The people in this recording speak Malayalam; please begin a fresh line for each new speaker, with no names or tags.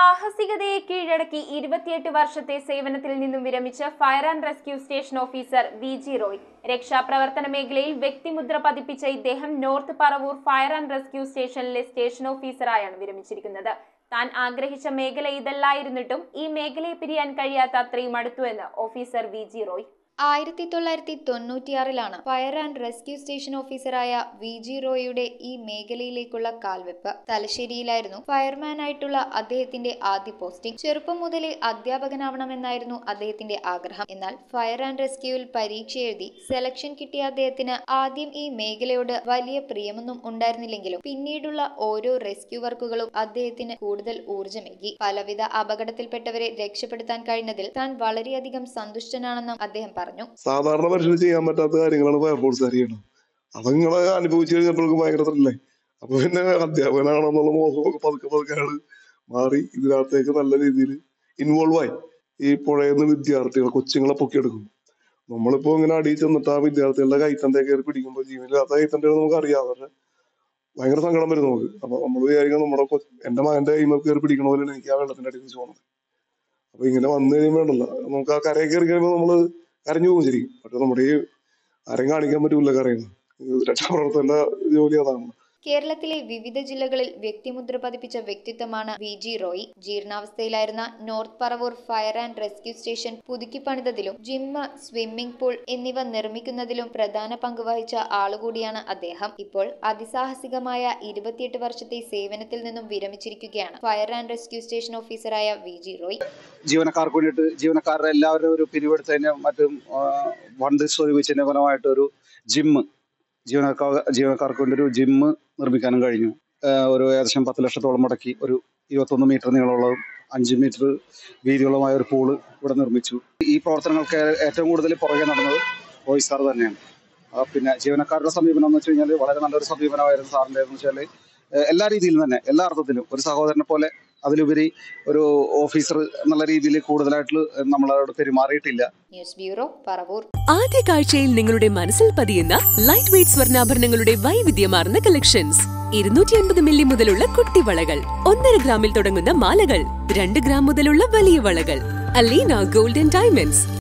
സാഹസികതയെ കീഴടക്കി ഇരുപത്തിയെട്ട് വർഷത്തെ സേവനത്തിൽ നിന്നും വിരമിച്ച fire and rescue station officer V G Roy രക്ഷാപ്രവർത്തന മേഖലയിൽ വ്യക്തിമുദ്ര പതിപ്പിച്ച ഇദ്ദേഹം north Paravur fire and rescue സ്റ്റേഷനിലെ സ്റ്റേഷൻ ഓഫീസറായാണ് വിരമിച്ചിരിക്കുന്നത് താൻ ആഗ്രഹിച്ച മേഖല ഇതല്ലായിരുന്നിട്ടും ഈ മേഖലയെ പിരിയാൻ കഴിയാത്ത അത്രയും അടുത്തുവെന്ന് ഓഫീസർ വി ജി റോയ്
ആയിരത്തി തൊള്ളായിരത്തി തൊണ്ണൂറ്റിയാറിലാണ് ഫയർ ആൻഡ് റെസ്ക്യൂ സ്റ്റേഷൻ ഓഫീസറായ വി ജി റോയിയുടെ ഈ മേഖലയിലേക്കുള്ള കാൽവെപ്പ് തലശ്ശേരിയിലായിരുന്നു ഫയർമാൻ ആയിട്ടുള്ള അദ്ദേഹത്തിന്റെ ആദ്യ പോസ്റ്റിംഗ് ചെറുപ്പം മുതലേ അധ്യാപകനാവണമെന്നായിരുന്നു അദ്ദേഹത്തിന്റെ ആഗ്രഹം എന്നാൽ ഫയർ ആൻഡ് റെസ്ക്യൂവിൽ പരീക്ഷ എഴുതി സെലക്ഷൻ കിട്ടിയ അദ്ദേഹത്തിന് ആദ്യം ഈ മേഖലയോട് വലിയ പ്രിയമൊന്നും ഉണ്ടായിരുന്നില്ലെങ്കിലും പിന്നീടുള്ള ഓരോ റെസ്ക്യൂ വർക്കുകളും അദ്ദേഹത്തിന് കൂടുതൽ ഊർജ്ജമേകി പലവിധ അപകടത്തിൽപ്പെട്ടവരെ രക്ഷപ്പെടുത്താൻ കഴിഞ്ഞതിൽ താൻ വളരെയധികം സന്തുഷ്ടനാണെന്നും അദ്ദേഹം പറഞ്ഞു
സാധാരണ മനുഷ്യന് ചെയ്യാൻ പറ്റാത്ത കാര്യങ്ങളാണ് ഫയർഫോഴ്സുകാർ ചെയ്യണത് അത് നിങ്ങളെ അനുഭവിച്ചു കഴിഞ്ഞപ്പോഴേക്കും ഭയങ്കര ത്രില്ലേ അപ്പൊ പിന്നെ അധ്യാപകനാണെന്നുള്ള മോഹമൊക്കെ പതുക്കെ പതുക്കെ അയാള് മാറി ഇതിനകത്തേക്ക് നല്ല രീതിയിൽ ഇൻവോൾവ് ആയി ഈ പുഴയിൽ നിന്ന് വിദ്യാർത്ഥികൾ കൊച്ചുങ്ങളെ പൊക്കിയെടുക്കും നമ്മളിപ്പോ ഇങ്ങനെ അടിയിൽ ചെന്നിട്ട് ആ വിദ്യാർത്ഥികളുടെ കൈത്തന്റെ കയറി പിടിക്കുമ്പോൾ ജീവനില്ലാത്ത കൈത്തന്റെ നമുക്ക് അറിയാം അവരുടെ ഭയങ്കര സങ്കടം വരും നമുക്ക് അപ്പൊ നമ്മൾ വിചാരിക്കണം നമ്മുടെ കൊ- എന്റെ മകന്റെ കൈമ കയറി പിടിക്കണ പോലെയാണ് എനിക്ക് ആ വെള്ളത്തിന്റെ അടിയിൽ വെച്ച് പോകുന്നത് അപ്പൊ ഇങ്ങനെ വന്നു കഴിയുമ്പോൾ ഉണ്ടല്ലോ നമുക്ക് ആ കരയിൽ കയറി കഴിയുമ്പോൾ നമ്മള് കരഞ്ഞു പോകും ശരിക്കും പക്ഷെ നമ്മുടെ ഈ ആരെയും കാണിക്കാൻ പറ്റൂല കരയുന്നത് ഇത് രക്ഷാപ്രവർത്തകന്റെ ജോലി അതാണ്
കേരളത്തിലെ വിവിധ ജില്ലകളിൽ വ്യക്തിമുദ്ര പതിപ്പിച്ച വ്യക്തിത്വമാണ് വി ജി റോയ് ജീർണാവസ്ഥയിലായിരുന്ന north Paravur fire and rescue station പുതുക്കിപ്പണിതതിലും ജിമ്മ് സ്വിമ്മിംഗ് പൂൾ എന്നിവ നിർമ്മിക്കുന്നതിലും പ്രധാന പങ്ക് വഹിച്ച ആളുകൂടിയാണ് അദ്ദേഹം ഇപ്പോൾ അതിസാഹസികമായ ഇരുപത്തിയെട്ട് വർഷത്തെ സേവനത്തിൽ നിന്നും വിരമിച്ചിരിക്കുകയാണ് ഫയർ ആൻഡ് റെസ്ക്യൂ സ്റ്റേഷൻ ഓഫീസറായ വി ജി റോയ്
ജീവനക്കാർക്ക് വേണ്ടിയിട്ട് ജീവനക്കാരുടെ എല്ലാവരും ഒരു പിരിവെടുത്തതിന് മറ്റും ആ, ഫണ്ട് സ്വരൂപിച്ചതിന്റെ ഫലമായിട്ട് ഒരു ജിമ്മ് ജീവനക്കാർ ജീവനക്കാർക്ക് വേണ്ടി ഒരു ജിമ്മ് നിർമ്മിക്കാനും കഴിഞ്ഞു ആ, ഒരു ഏകദേശം പത്ത് ലക്ഷത്തോളം മുടക്കി ഒരു ഇരുപത്തൊന്ന് മീറ്റർ നീളമുള്ളതും അഞ്ച് മീറ്റർ വീതിയുള്ളതുമായ ഒരു പൂള് ഇവിടെ നിർമ്മിച്ചു ഈ പ്രവർത്തനങ്ങൾക്ക് ഏറ്റവും കൂടുതൽ പുറകെ നടന്നത് റോയ് സാർ തന്നെയാണ് ആ, പിന്നെ ജീവനക്കാരുടെ സമീപനം എന്ന് വെച്ച് കഴിഞ്ഞാൽ വളരെ നല്ലൊരു സമീപനമായിരുന്നു സാറിൻ്റെ എന്ന് വെച്ചാൽ എല്ലാ രീതിയിലും തന്നെ എല്ലാ അർത്ഥത്തിലും ഒരു സഹോദരനെ പോലെ അതിലുപരി ഒരു ഓഫീസർ എന്നുള്ള രീതിയിൽ കൂടുതലായിട്ട് നമ്മളോട് പെരുമാറിയിട്ടില്ല
ന്യൂസ് ബ്യൂറോ പറവൂർ
ആദ്യ കാഴ്ചയിൽ നിങ്ങളുടെ മനസ്സിൽ പതിയുന്ന ലൈറ്റ് വെയ്റ്റ് സ്വർണ്ണാഭരണങ്ങളുടെ വൈവിധ്യമാർന്ന കളക്ഷൻസ് ഇരുന്നൂറ്റി അൻപത് മില്ലി മുതലുള്ള കുട്ടിവളകൾ ഒന്നര ഗ്രാമിൽ തുടങ്ങുന്ന മാലകൾ രണ്ട് ഗ്രാം മുതലുള്ള വലിയ വളകൾ അലീന ഗോൾഡൻ ഡയമണ്ട്സ്